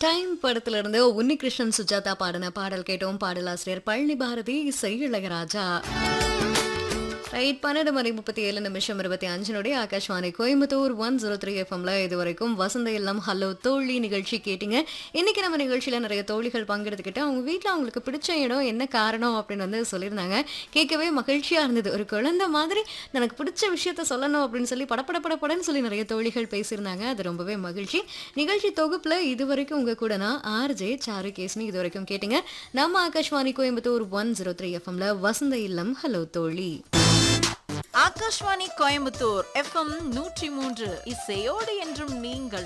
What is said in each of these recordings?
time படத்துல இருந்து உன்னிகிருஷ்ணன் சுஜாதா பாடின பாடல் கேட்டோம் பாடலாசிரியர் பழனி பாரதி இசை இளையராஜா ரைட் பன்னெண்டு மணி முப்பத்தி ஏழு நிமிஷம் இருபத்தி அஞ்சினுடைய Akashvani Coimbatore one zero three எஃப்எம்ல இது வரைக்கும் வசந்த இல்லம் ஹலோ தோழி நிகழ்ச்சி கேட்டீங்க இன்னைக்கு நம்ம நிகழ்ச்சியில நிறைய தோழிகள் பங்கெடுத்துக்கிட்டு அவங்க வீட்டில் அவங்களுக்கு பிடிச்ச இடம் என்ன காரணம் அப்படின்னு வந்து சொல்லியிருந்தாங்க கேட்கவே மகிழ்ச்சியா இருந்தது ஒரு குழந்தை மாதிரி எனக்கு பிடிச்ச விஷயத்த சொல்லணும் அப்படின்னு சொல்லி படப்பட படப்படன்னு சொல்லி நிறைய தோழிகள் பேசியிருந்தாங்க அது ரொம்பவே மகிழ்ச்சி நிகழ்ச்சி தொகுப்புல இது வரைக்கும் உங்க கூட நான் ஆர்ஜே சாரு கேஸ்னி இது வரைக்கும் கேட்டீங்க நம்ம Akashvani Coimbatore one zero three எஃப்எம்ல வசந்த இல்லம் ஹலோ தோழி ஆகாஷ்வாணி கோயம்புத்தூர் எஃப்எம் நூற்றி மூன்று இசையோடு என்றும் நீங்கள்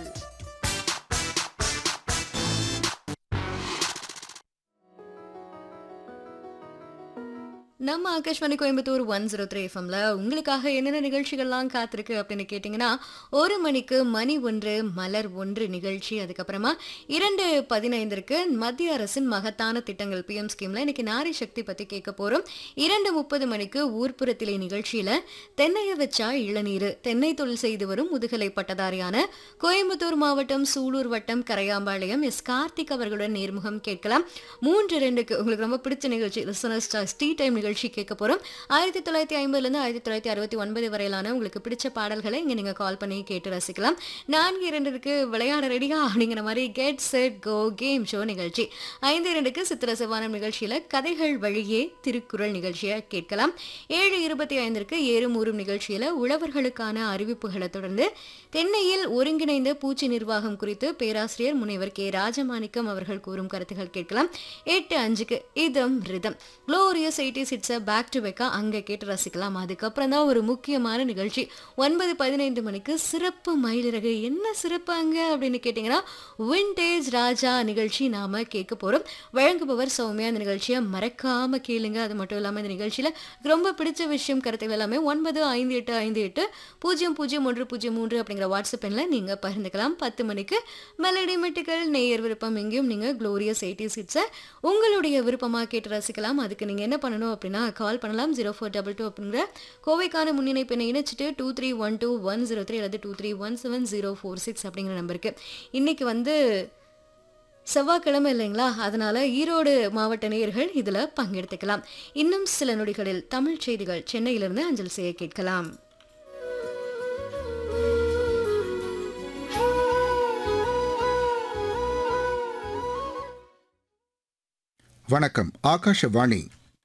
நம்ம Akashvani Coimbatore one zero three எஃப்எம்ல உங்களுக்காக என்னென்ன நிகழ்ச்சிகள்லாம் காத்திருக்கு அப்படின்னு கேட்டிங்கன்னா ஒரு மணிக்கு மணி ஒன்று மலர் ஒன்று நிகழ்ச்சி அதுக்கப்புறமா இரண்டு பதினைந்திற்கு மத்திய அரசின் மகத்தான திட்டங்கள் பிஎம் ஸ்கீம்ல இன்னைக்கு நாரி சக்தி பத்தி கேட்க போறோம் இரண்டு முப்பது மணிக்கு ஊர்ப்புறத்திலே நிகழ்ச்சியில தென்னைய வச்சா இளநீர் தென்னை தொழில் செய்து வரும் முதுகலை பட்டதாரியான கோயம்புத்தூர் மாவட்டம் சூலூர் வட்டம் கரையாம்பாளையம் எஸ் கார்த்திக் அவர்களுடன் நேர்முகம் கேட்கலாம் மூன்று ரெண்டுக்கு உங்களுக்கு ரொம்ப பிடிச்ச நிகழ்ச்சி லிசனர்ஸ் சாய்ஸ் டீ டைம் நிகழ்ச்சி கேட்க போறோம் ஆயிரத்தி தொள்ளாயிரத்தி ஐம்பதுலேருந்து ஆயிரத்தி தொள்ளாயிரத்தி அறுபத்தி ஒன்பது வரையிலான உங்களுக்கு பிடிச்ச பாடல்களை இங்கே நீங்கள் கால் பண்ணி கேட்டு ரசிக்கலாம் நான்கு இரண்டுக்கு விளையாட ரெடியா அப்படிங்கிற மாதிரி get set go game show நிகழ்ச்சி ஐந்து இரண்டுக்கு சித்திர சிவானம் நிகழ்ச்சியில் கதைகள் வழியே திருக்குறள் நிகழ்ச்சியை கேட்கலாம் ஏழு இருபத்தி ஐந்திற்கு ஏறும் ஊறும் நிகழ்ச்சியில் உழவர்களுக்கான அறிவிப்புகளை தொடர்ந்து தென்னையில் ஒருங்கிணைந்த பூச்சி நிர்வாகம் குறித்து பேராசிரியர் முனைவர் கே ராஜமாணிக்கம் அவர்கள் கூறும் கருத்துகள் கேட்கலாம் எட்டு அஞ்சுக்கு இதம் rhythm glorious eighties it's back to பேக்கா அங்கே கேட்டு ரசிக்கலாம் அதுக்கப்புறம் தான் ஒரு முக்கியமான நிகழ்ச்சி ஒன்பது பதினைந்து மணிக்கு சிறப்பு மயிலிறகு என்ன சிறப்பு அங்கே அப்படின்னு கேட்டிங்கன்னா விண்டேஜ் ராஜா நிகழ்ச்சி நாம கேட்க போகிறோம் வழங்குபவர் சௌமியா இந்த நிகழ்ச்சியை மறக்காம கேளுங்க அது மட்டும் இல்லாமல் இந்த நிகழ்ச்சியில் ரொம்ப பிடிச்ச விஷயம் கருத்துக்கள் எல்லாமே ஒன்பது ஐந்து எட்டு ஐந்து எட்டு பூஜ்ஜியம் பூஜ்ஜியம் ஒன்று பூஜ்ஜியம் மூன்று அப்படிங்கிற வாட்ஸ்அப் எண்ணில் நீங்கள் பகிர்ந்துக்கலாம் பத்து மணிக்கு மெலடி மெட்டுக்கள் நேயர் விருப்பம் எங்கேயும் நீங்கள் க்ளோரியஸ் எயிட்டி சிட்ஸை உங்களுடைய விருப்பமாக கேட்டு ரசிக்கலாம் அதுக்கு நீங்கள் என்ன பண்ணணும் அப்படின்னா கால் பண்ணலாம் ஜீரோ ஃபோர் டபுள் டூ அப்படிங்கிற கோவைக்கான முன்னிணைப்பினை இணைச்சிட்டு two three one two one zero three அல்லது two three one seven zero four six அப்படிங்கிற நம்பருக்கு இன்னைக்கு வந்து செவ்வாய்க்கிழமை இல்லைங்களா அதனால ஈரோடு மாவட்ட நேயர்கள் இதுல பங்கெடுத்துக்கலாம் இன்னும் சில நொடிகளில் தமிழ் செய்திகள் சென்னையிலிருந்து அஞ்சல் செய்ய கேட்கலாம் வணக்கம் ஆகாஷவாணி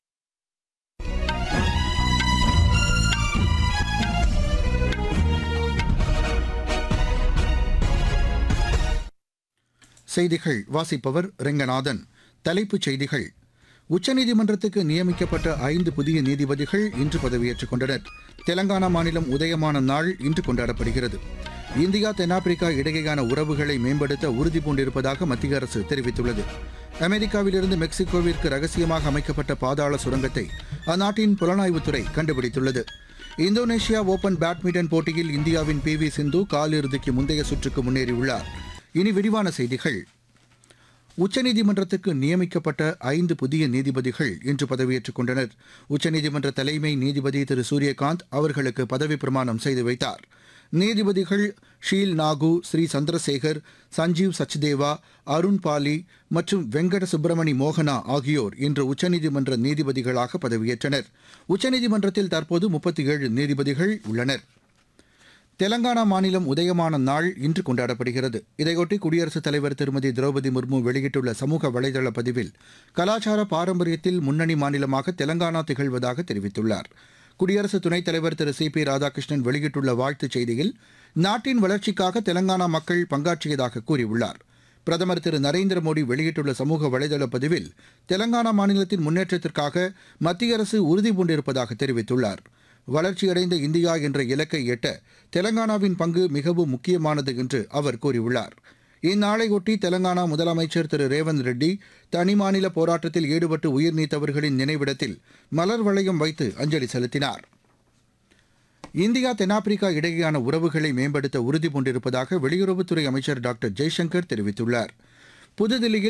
செய்திகள் வாசிப்பவர் ரெங்கநாதன் தலைப்புச் செய்திகள் உச்சநீதிமன்றத்துக்கு நியமிக்கப்பட்ட ஐந்து புதிய நீதிபதிகள் இன்று பதவியேற்றுக் கொண்டனர் தெலங்கானா மாநிலம் உதயமான நாள் இன்று கொண்டாடப்படுகிறது இந்தியா தென்னாப்பிரிக்கா இடையேயான உறவுகளை மேம்படுத்த உறுதி பூண்டிருப்பதாக மத்திய அரசு தெரிவித்துள்ளது அமெரிக்காவிலிருந்து மெக்சிகோவிற்கு ரகசியமாக அமைக்கப்பட்ட பாதாள சுரங்கத்தை அந்நாட்டின் புலனாய்வுத்துறை கண்டுபிடித்துள்ளது இந்தோனேஷியா ஓபன் பேட்மிண்டன் போட்டியில் இந்தியாவின் பி வி சிந்து காலிறுதிக்கு முந்தைய சுற்றுக்கு முன்னேறியுள்ளார் இனி விரிவான செய்திகள் உச்சநீதிமன்றத்துக்கு நியமிக்கப்பட்ட ஐந்து புதிய நீதிபதிகள் இன்று பதவியேற்றுக் கொண்டனர் உச்சநீதிமன்ற தலைமை நீதிபதி திரு சூரியகாந்த் அவர்களுக்கு பதவி பிரமாணம் செய்து வைத்தார் நீதிபதிகள் ஷீல் நாகு ஸ்ரீ சந்திரசேகர் சஞ்சீவ் சச்தேவா அருண் பாலி மற்றும் வெங்கட சுப்பிரமணி மோகனா ஆகியோர் இன்று உச்சநீதிமன்ற நீதிபதிகளாக பதவியேற்றனர் உச்சநீதிமன்றத்தில் தற்போது முப்பத்தி ஏழு நீதிபதிகள் உள்ளனர் தெலங்கானா மாநிலம் உதயமான நாள் இன்று கொண்டாடப்படுகிறது இதையொட்டி குடியரசுத் தலைவர் திருமதி திரௌபதி முர்மு வெளியிட்டுள்ள சமூக வலைதள பதிவில் கலாச்சார பாரம்பரியத்தில் முன்னணி மாநிலமாக தெலங்கானா திகழ்வதாக தெரிவித்துள்ளார் குடியரசு துணைத் தலைவர் திரு சி பி ராதாகிருஷ்ணன் வெளியிட்டுள்ள வாழ்த்துச் செய்தியில் நாட்டின் வளர்ச்சிக்காக தெலங்கானா மக்கள் பங்காற்றியதாக கூறியுள்ளார் பிரதமர் திரு நரேந்திர மோடி வெளியிட்டுள்ள சமூக வலைதள பதிவில் தெலங்கானா மாநிலத்தின் முன்னேற்றத்திற்காக மத்திய அரசு உறுதி பூண்டிருப்பதாக தெரிவித்துள்ளார் வளர்ச்சியடைந்த இந்தியா என்ற இலக்கை எட்ட தெலங்கானாவின் பங்கு மிகவும் முக்கியமானது என்று அவர் கூறியுள்ளார் இந்நாளையொட்டி தெலங்கானா முதலமைச்சர் திரு ரேவந்த் ரெட்டி தனிமாநில போராட்டத்தில் ஈடுபட்டு உயிர் நீத்தவர்களின் நினைவிடத்தில் மலர் வளையம் வைத்து அஞ்சலி செலுத்தினார் இந்தியா தென்னாப்பிரிக்கா இடையேயான உறவுகளை மேம்படுத்த உறுதி பூண்டிருப்பதாக வெளியுறவுத்துறை அமைச்சர் டாக்டர் ஜெய்சங்கர் தெரிவித்துள்ளார் புதுதில்லியில்